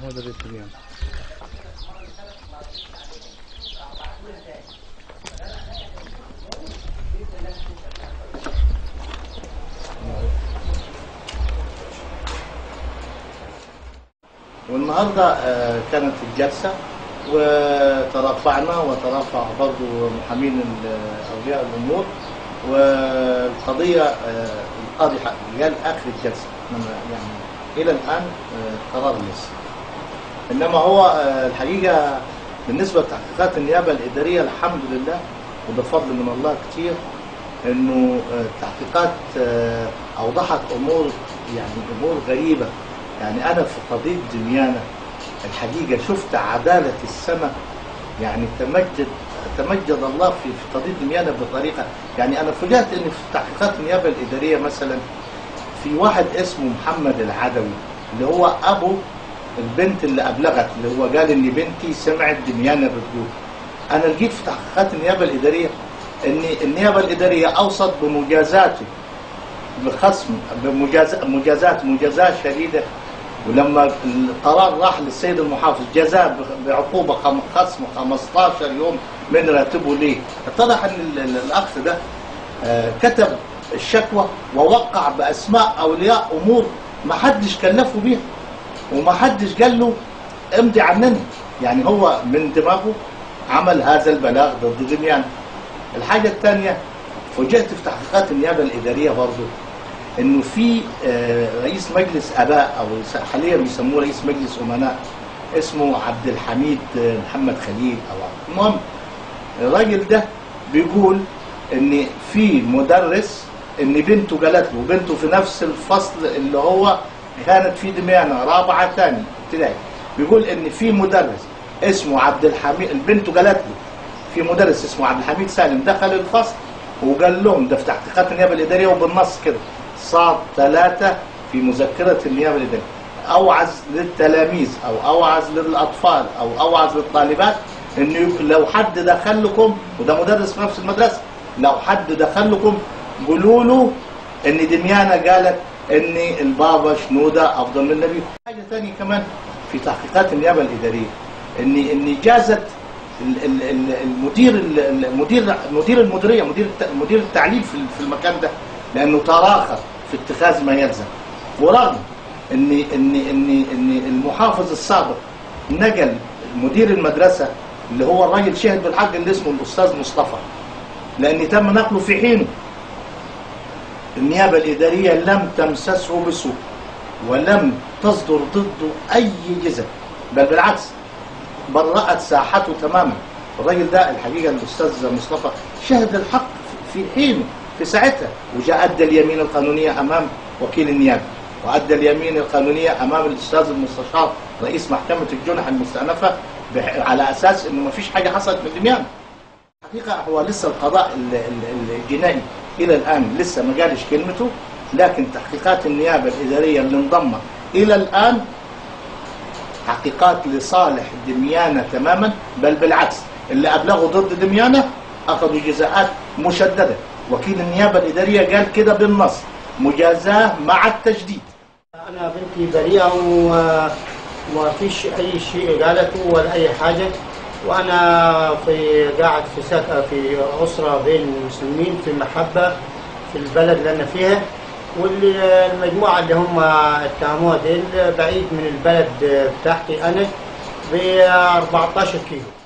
هذا الريتريان والنهارده آه، كانت الجلسه وترافعنا وترافع برضو محامين ال- اولياء الامور والقضيه آه، القاضي حق- قال اخر الجلسه إنما يعني الى الان آه، قرار لسه انما هو آه، الحقيقه بالنسبه لتحقيقات النيابه الاداريه الحمد لله وده فضل من الله كتير انه آه، التحقيقات آه، اوضحت امور يعني امور غريبه يعني انا في قضيه دميانه الحقيقه شفت عداله السماء يعني تمجد تمجد الله في في قضيه دميانه بطريقه يعني انا فوجئت ان في تحقيقات النيابه الاداريه مثلا في واحد اسمه محمد العدوي اللي هو ابو البنت اللي ابلغت اللي هو قال ان بنتي سمعت دميانه بتقول انا لقيت في تحقيقات النيابه الاداريه ان النيابه الاداريه اوصت بمجازاته بخصم بمجازات مجازات مجازاه شديده ولما القرار راح للسيد المحافظ جزاء بعقوبه خم- خصم 15 يوم من راتبه ليه؟ اتضح ان ال- ال- الاخ ده آه، كتب الشكوى ووقع باسماء اولياء امور ما حدش كلفه بيها وما حدش قال له امضي عننا يعني هو من دماغه عمل هذا البلاغ ضد دميان الحاجه الثانيه فوجئت في تحقيقات النيابه الاداريه برضه انه في آه، رئيس مجلس اباء او س- حاليا بيسموه رئيس مجلس امناء اسمه عبد الحميد آه، محمد خليل او المهم الراجل ده بيقول ان في مدرس ان بنته جالت له بنته في نفس الفصل اللي هو كانت فيه دميانه رابعه ثاني ابتدائي بيقول ان في مدرس اسمه عبد الحميد بنته جالت له في مدرس اسمه عبد الحميد سالم دخل الفصل وقال لهم ده في تحقيقات النيابه الاداريه وبالنص كده صاد ثلاثه في مذكره النيابه الاداريه اوعز للتلاميذ او اوعز للاطفال او اوعز للطالبات انه يك- لو حد دخل لكم وده مدرس في نفس المدرسه لو حد دخل لكم قولوا له ان دميانه قالت ان البابا شنوده افضل من النبي حاجه ثانيه كمان في تحقيقات النيابه الاداريه ان ان جازت ال- ال- ال- المدير ال- المدير مدير المديريه مدير الت- مدير التعليم في في المكان ده لانه تراخى في اتخاذ ما يلزم ورغم ان ان ان ان المحافظ السابق نقل مدير المدرسه اللي هو الراجل شهد بالحق اللي اسمه الاستاذ مصطفى لان تم نقله في حينه النيابه الاداريه لم تمسسه بسوء ولم تصدر ضده اي جزء بل بالعكس برأت ساحته تماما الراجل ده الحقيقة الأستاذ مصطفى شهد الحق في حينه في ساعتها وجاء أدى اليمين القانونية أمام وكيل النيابة وأدى اليمين القانونية أمام الأستاذ المستشار رئيس محكمة الجنح المستأنفة بح- على أساس إنه ما فيش حاجة حصلت من دميان الحقيقة هو لسه القضاء ال- ال- الجنائي إلى الآن لسه ما قالش كلمته لكن تحقيقات النيابة الإدارية اللي انضمت إلى الآن تحقيقات لصالح دميانة تماما بل بالعكس اللي أبلغوا ضد دميانة أخذوا جزاءات مشددة وكيل النيابة الإدارية قال كده بالنص مجازاة مع التجديد أنا بنتي بريئة و- وما فيش أي شيء قالته ولا أي حاجة وأنا في قاعد في سك... في أسرة بين المسلمين في محبة في البلد اللي أنا فيها والمجموعة اللي هم اتهموها ديل بعيد من البلد بتاعتي أنا ب 14 كيلو